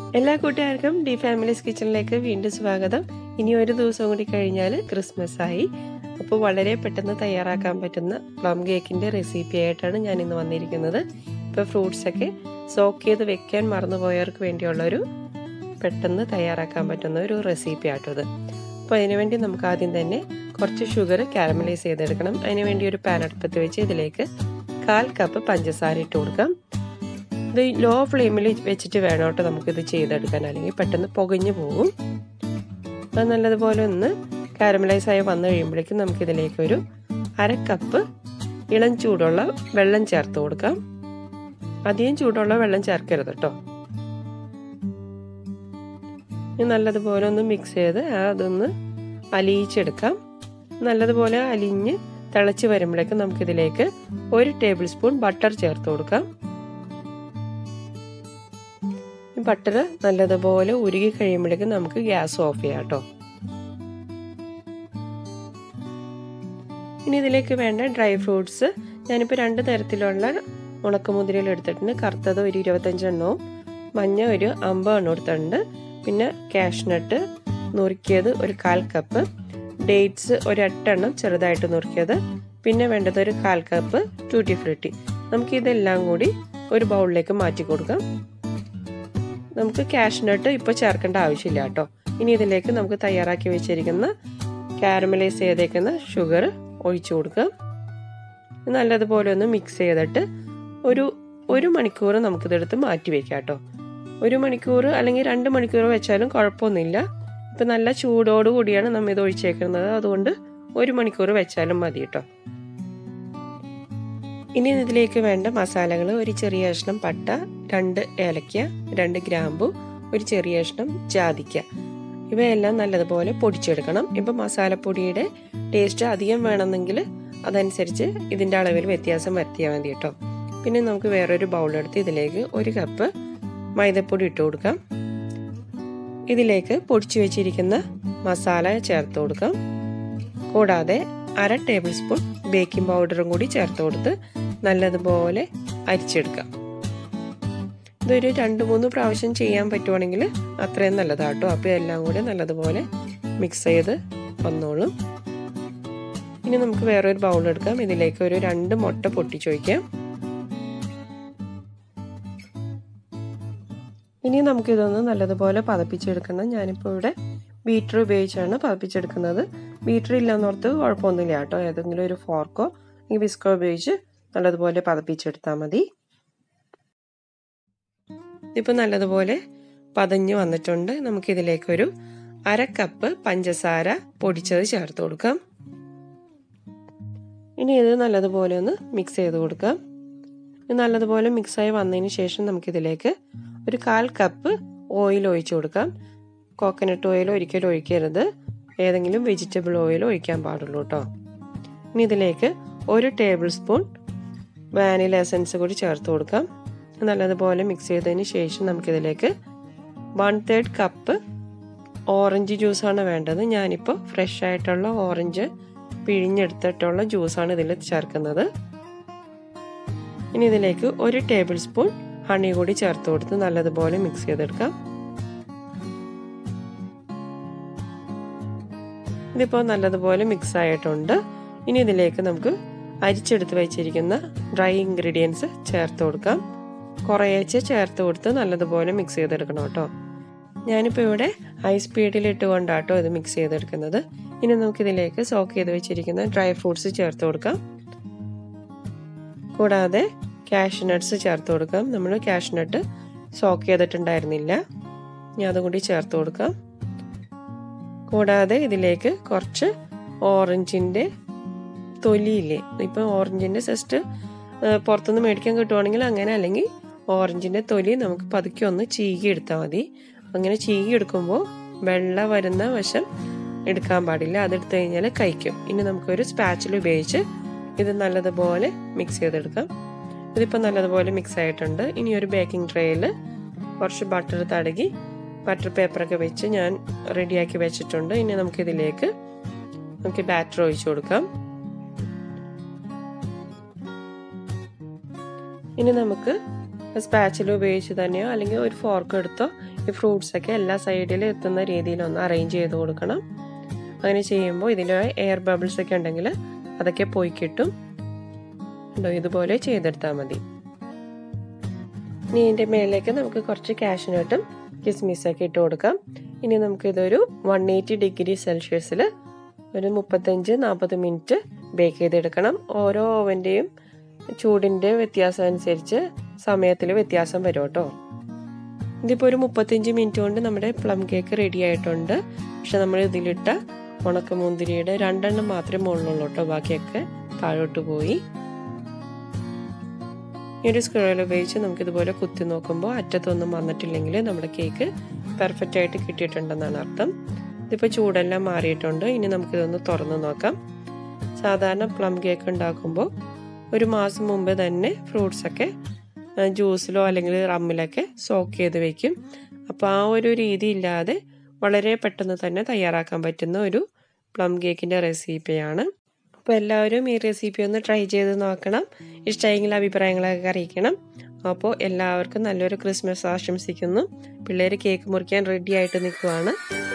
എല്ലാ കൂട്ടുകാർക്കും D families കിച്ചണിലേക്ക് വീണ്ടും സ്വാഗതം ഇനി ഒരു ദിവസം കൂടി കഴിഞ്ഞാൽ ക്രിസ്മസ് ആയി അപ്പോൾ വളരെ പെട്ടെന്ന് തയ്യാറാക്കാൻ പറ്റുന്ന പ്ലം കേക്കിൻ്റെ റെസിപ്പി ആയിട്ടാണ് ഞാൻ ഇന്ന് വന്നിരിക്കുന്നത് ഇപ്പോൾ ഫ്രൂട്ട്സൊക്കെ സോക്ക് ചെയ്ത് വെക്കാൻ മറന്നുപോയവർക്ക് വേണ്ടിയുള്ളൊരു പെട്ടെന്ന് തയ്യാറാക്കാൻ പറ്റുന്ന ഒരു റെസിപ്പി ആട്ടത് അപ്പോൾ അതിനുവേണ്ടി നമുക്ക് ആദ്യം തന്നെ കുറച്ച് ഷുഗർ കാരമലൈസ് ചെയ്തെടുക്കണം അതിനുവേണ്ടി ഒരു പാൻ അടുപ്പത്ത് വെച്ച് ഇതിലേക്ക് കാൽ കപ്പ് പഞ്ചസാര ഇട്ട് കൊടുക്കാം ഇത് ലോ ഫ്ലെയിമിൽ വെച്ചിട്ട് വേണം കേട്ടോ നമുക്കിത് ചെയ്തെടുക്കാൻ അല്ലെങ്കിൽ പെട്ടെന്ന് പുകഞ്ഞു പോകും അത് നല്ലതുപോലെ ഒന്ന് കാരമലൈസ് ആയി വന്നു കഴിയുമ്പോഴേക്കും നമുക്കിതിലേക്ക് ഒരു അര കപ്പ് ഇളം ചൂടുള്ള വെള്ളം ചേർത്ത് കൊടുക്കാം അധികം ചൂടുള്ള വെള്ളം ചേർക്കരുത് കേട്ടോ നല്ലതുപോലെ ഒന്ന് മിക്സ് ചെയ്ത് അതൊന്ന് അലിയിച്ചെടുക്കാം നല്ലതുപോലെ അലിഞ്ഞ് തിളച്ച് വരുമ്പോഴേക്കും നമുക്കിതിലേക്ക് ഒരു ടേബിൾ സ്പൂൺ ബട്ടർ ചേർത്ത് കൊടുക്കാം ബട്ടർ നല്ലതുപോലെ ഉരുകി കഴിയുമ്പോഴേക്കും നമുക്ക് ഗ്യാസ് ഓഫ് ചെയ്യാം കേട്ടോ ഇനി ഇതിലേക്ക് വേണ്ട ഡ്രൈ ഫ്രൂട്ട്സ് ഞാനിപ്പോൾ രണ്ട് തരത്തിലുള്ള ഉണക്കമുതിരയിൽ എടുത്തിട്ടുണ്ട് കറുത്തത് ഒരു ഇരുപത്തഞ്ചെണ്ണവും മഞ്ഞ ഒരു അമ്പതെണ്ണം എടുത്തിട്ടുണ്ട് പിന്നെ കാഷ്നട്ട് നുറുക്കിയത് ഒരു കാൽ കപ്പ് ഡേറ്റ്സ് ഒരു എട്ടെണ്ണം ചെറുതായിട്ട് നുറുക്കിയത് പിന്നെ വേണ്ടത് ഒരു കാൽ കപ്പ് ടൂട്ടി ഫ്രൂട്ടി നമുക്ക് ഇതെല്ലാം കൂടി ഒരു ബൗളിലേക്ക് മാറ്റി കൊടുക്കാം നമുക്ക് കാഷ്നട്ട് ഇപ്പോൾ ചേർക്കേണ്ട ആവശ്യമില്ല കേട്ടോ ഇനി ഇതിലേക്ക് നമുക്ക് തയ്യാറാക്കി വെച്ചിരിക്കുന്ന കാരമലൈസ് ചെയ്തേക്കുന്ന ഷുഗർ ഒഴിച്ചു കൊടുക്കാം നല്ലതുപോലെ ഒന്ന് മിക്സ് ചെയ്തിട്ട് ഒരു ഒരു മണിക്കൂർ നമുക്കിതെടുത്ത് മാറ്റി വെക്കാം കേട്ടോ ഒരു മണിക്കൂർ അല്ലെങ്കിൽ രണ്ട് മണിക്കൂർ വെച്ചാലും കുഴപ്പമൊന്നുമില്ല ഇപ്പം നല്ല ചൂടോട് കൂടിയാണ് നമ്മൾ ഇത് ഒഴിച്ചേക്കുന്നത് അതുകൊണ്ട് ഒരു മണിക്കൂർ വെച്ചാലും മതി കേട്ടോ ഇനി ഇതിലേക്ക് വേണ്ട മസാലകൾ ഒരു ചെറിയ കഷ്ണം പട്ട രണ്ട് ഏലക്ക രണ്ട് ഗ്രാമ്പു ഒരു ചെറിയ കഷ്ണം ജാതിക്ക ഇവയെല്ലാം നല്ലതുപോലെ പൊടിച്ചെടുക്കണം ഇപ്പം മസാലപ്പൊടിയുടെ ടേസ്റ്റ് അധികം വേണമെന്നെങ്കിൽ അതനുസരിച്ച് ഇതിൻ്റെ അളവിൽ വ്യത്യാസം വരുത്തിയാൽ മതി കേട്ടോ പിന്നെ നമുക്ക് വേറൊരു ബൗളെടുത്ത് ഇതിലേക്ക് ഒരു കപ്പ് മൈദപ്പൊടി ഇട്ട് കൊടുക്കാം ഇതിലേക്ക് പൊടിച്ചു വെച്ചിരിക്കുന്ന മസാല ചേർത്ത് കൊടുക്കാം കൂടാതെ അര ടേബിൾ സ്പൂൺ ബേക്കിംഗ് പൗഡറും കൂടി ചേർത്ത് കൊടുത്ത് നല്ലതുപോലെ അരിച്ചെടുക്കാം ഇതൊരു രണ്ട് മൂന്ന് പ്രാവശ്യം ചെയ്യാൻ പറ്റുവാണെങ്കിൽ അത്രയും നല്ലതാട്ടോ അപ്പോൾ എല്ലാം കൂടി നല്ലതുപോലെ മിക്സ് ചെയ്ത് വന്നോളും ഇനി നമുക്ക് വേറൊരു ബൗൾ എടുക്കാം ഇതിലേക്ക് ഒരു രണ്ട് മുട്ട പൊട്ടിച്ചു വയ്ക്കാം ഇനി നമുക്കിതൊന്ന് നല്ലതുപോലെ പതപ്പിച്ചെടുക്കണം ഞാനിപ്പോൾ ഇവിടെ ബീറ്റർ ഉപയോഗിച്ചാണ് പതപ്പിച്ചെടുക്കുന്നത് ബീറ്റർ ഇല്ലെന്നോർത്ത് കുഴപ്പമൊന്നുമില്ല കേട്ടോ ഏതെങ്കിലും ഒരു ഫോർക്കോ ഈ വിസ്കോ ഉപയോഗിച്ച് നല്ലതുപോലെ പതപ്പിച്ചെടുത്താൽ മതി ഇപ്പോൾ നല്ലതുപോലെ പതഞ്ഞ് വന്നിട്ടുണ്ട് നമുക്കിതിലേക്കൊരു അര കപ്പ് പഞ്ചസാര പൊടിച്ചത് ചേർത്ത് കൊടുക്കാം ഇനി ഇത് നല്ലതുപോലെ ഒന്ന് മിക്സ് ചെയ്ത് കൊടുക്കാം നല്ലതുപോലെ മിക്സായി വന്നതിന് ശേഷം നമുക്കിതിലേക്ക് ഒരു കാൽ കപ്പ് ഓയിൽ ഒഴിച്ചു കൊടുക്കാം കോക്കനട്ട് ഓയിൽ ഒരിക്കലും ഒഴിക്കരുത് ഏതെങ്കിലും വെജിറ്റബിൾ ഓയിൽ ഒഴിക്കാൻ പാടുള്ളൂ കേട്ടോ ഇനി ഇതിലേക്ക് ഒരു ടേബിൾ സ്പൂൺ വാനില എസൻസ് കൂടി ചേർത്ത് കൊടുക്കാം നല്ലതുപോലെ മിക്സ് ചെയ്തതിന് ശേഷം നമുക്കിതിലേക്ക് വൺ തേർഡ് കപ്പ് ഓറഞ്ച് ജ്യൂസാണ് വേണ്ടത് ഞാനിപ്പോൾ ഫ്രഷ് ആയിട്ടുള്ള ഓറഞ്ച് പിഴിഞ്ഞെടുത്തിട്ടുള്ള ജ്യൂസാണ് ഇതിൽ ചേർക്കുന്നത് ഇനി ഇതിലേക്ക് ഒരു ടേബിൾ സ്പൂൺ ഹണി കൂടി ചേർത്ത് കൊടുത്ത് നല്ലതുപോലെ മിക്സ് ചെയ്തെടുക്കാം ഇതിപ്പോൾ നല്ലതുപോലെ മിക്സ് ആയിട്ടുണ്ട് ഇനി ഇതിലേക്ക് നമുക്ക് അരിച്ചെടുത്ത് വെച്ചിരിക്കുന്ന ഡ്രൈ ഇൻഗ്രീഡിയൻസ് ചേർത്ത് കൊടുക്കാം കുറേച്ച് ചേർത്ത് കൊടുത്ത് നല്ലതുപോലെ മിക്സ് ചെയ്തെടുക്കണം കേട്ടോ ഞാനിപ്പോൾ ഇവിടെ ഹൈ സ്പീഡിൽ ഇട്ടുകൊണ്ടാട്ടോ ഇത് മിക്സ് ചെയ്തെടുക്കുന്നത് ഇനി നമുക്കിതിലേക്ക് സോക്ക് ചെയ്ത് വെച്ചിരിക്കുന്ന ഡ്രൈ ഫ്രൂട്ട്സ് ചേർത്ത് കൊടുക്കാം കൂടാതെ കാഷ്യൂ നട്ട്സ് ചേർത്ത് കൊടുക്കാം നമ്മൾ കാഷ്യൂ നട്ട് സോക്ക് ചെയ്തിട്ടുണ്ടായിരുന്നില്ല ഞാൻ അതും കൂടി ചേർത്ത് കൊടുക്കാം കൂടാതെ ഇതിലേക്ക് കുറച്ച് ഓറഞ്ചിൻ്റെ തൊലിയില്ലേ ഇപ്പം ഓറഞ്ചിൻ്റെ ജസ്റ്റ് പുറത്തുനിന്ന് മേടിക്കാൻ കിട്ടുവാണെങ്കിൽ അങ്ങനെ അല്ലെങ്കിൽ ഓറഞ്ചിൻ്റെ തൊലി നമുക്ക് പതുക്കെ ഒന്ന് ചീകി എടുത്താൽ മതി അങ്ങനെ ചീകി എടുക്കുമ്പോൾ വെള്ള വരുന്ന വശം എടുക്കാൻ പാടില്ല അതെടുത്ത് കഴിഞ്ഞാൽ കഴിക്കും ഇനി നമുക്കൊരു സ്പാച്ചിൽ ഉപയോഗിച്ച് ഇത് നല്ലതുപോലെ മിക്സ് ചെയ്തെടുക്കാം ഇതിപ്പോൾ നല്ലതുപോലെ മിക്സ് ആയിട്ടുണ്ട് ഇനി ഒരു ബേക്കിംഗ് ട്രേയിൽ കുറച്ച് ബട്ടർ തടകി ബട്ടർ പേപ്പറൊക്കെ വെച്ച് ഞാൻ റെഡിയാക്കി വെച്ചിട്ടുണ്ട് ഇനി നമുക്കിതിലേക്ക് നമുക്ക് ബാറ്റർ ഒഴിച്ചു കൊടുക്കാം ഇനി നമുക്ക് സ്പാച്ചിൽ ഉപയോഗിച്ച് തന്നെയോ അല്ലെങ്കിൽ ഒരു ഫോർക്ക് എടുത്തോ ഈ ഫ്രൂട്ട്സൊക്കെ എല്ലാ സൈഡിലും എത്തുന്ന രീതിയിൽ ഒന്ന് അറേഞ്ച് ചെയ്ത് കൊടുക്കണം അങ്ങനെ ചെയ്യുമ്പോൾ ഇതിൻ്റെ എയർ ബബിൾസ് ഒക്കെ ഉണ്ടെങ്കിൽ അതൊക്കെ പോയി കിട്ടും ഉണ്ടോ ഇതുപോലെ ചെയ്തെടുത്താൽ മതി ഇനി ഇതിൻ്റെ മേളിലേക്ക് നമുക്ക് കുറച്ച് കാഷ്നട്ടും കിസ്മിസൊക്കെ ഇട്ട് കൊടുക്കാം ഇനി നമുക്കിതൊരു വൺ എയ്റ്റി ഡിഗ്രി സെൽഷ്യസിൽ ഒരു മുപ്പത്തഞ്ച് നാൽപ്പത് മിനിറ്റ് ബേക്ക് ചെയ്തെടുക്കണം ഓരോ ഓവൻ്റെയും ചൂടിൻ്റെ വ്യത്യാസം അനുസരിച്ച് സമയത്തിൽ വ്യത്യാസം വരും കേട്ടോ ഇതിപ്പോൾ ഒരു മുപ്പത്തഞ്ച് മിനിറ്റ് കൊണ്ട് നമ്മുടെ പ്ലം കേക്ക് റെഡി ആയിട്ടുണ്ട് പക്ഷെ നമ്മൾ ഇതിലിട്ട ഉണക്കമുന്തിരിയുടെ രണ്ടെണ്ണം മാത്രമേ മുകളിലുള്ളൂ കേട്ടോ ബാക്കിയൊക്കെ താഴോട്ട് പോയി ഈ ഒരു സ്ക്രോയിൽ ഉപയോഗിച്ച് നമുക്കിതുപോലെ കുത്തി നോക്കുമ്പോൾ അറ്റത്തൊന്നും വന്നിട്ടില്ലെങ്കിൽ നമ്മുടെ കേക്ക് പെർഫെക്റ്റ് ആയിട്ട് കിട്ടിയിട്ടുണ്ടെന്നാണ് അർത്ഥം ഇതിപ്പോൾ ചൂടെല്ലാം മാറിയിട്ടുണ്ട് ഇനി നമുക്കിതൊന്ന് തുറന്ന് നോക്കാം സാധാരണ പ്ലം കേക്ക് ഉണ്ടാക്കുമ്പോൾ ഒരു മാസം മുമ്പ് തന്നെ ഫ്രൂട്ട്സൊക്കെ ജ്യൂസിലോ അല്ലെങ്കിൽ റമ്മിലൊക്കെ സോക്ക് ചെയ്ത് വെക്കും അപ്പോൾ ആ ഒരു രീതി ഇല്ലാതെ വളരെ പെട്ടെന്ന് തന്നെ തയ്യാറാക്കാൻ പറ്റുന്ന ഒരു പ്ലം കേക്കിൻ്റെ റെസിപ്പിയാണ് അപ്പോൾ എല്ലാവരും ഈ റെസിപ്പി ഒന്ന് ട്രൈ ചെയ്ത് നോക്കണം ഇഷ്ടമെങ്കിൽ അഭിപ്രായങ്ങളൊക്കെ അറിയിക്കണം അപ്പോൾ എല്ലാവർക്കും നല്ലൊരു ക്രിസ്മസ് ആശംസിക്കുന്നു പിള്ളേർ കേക്ക് മുറിക്കാൻ റെഡി ആയിട്ട് നിൽക്കുവാണ്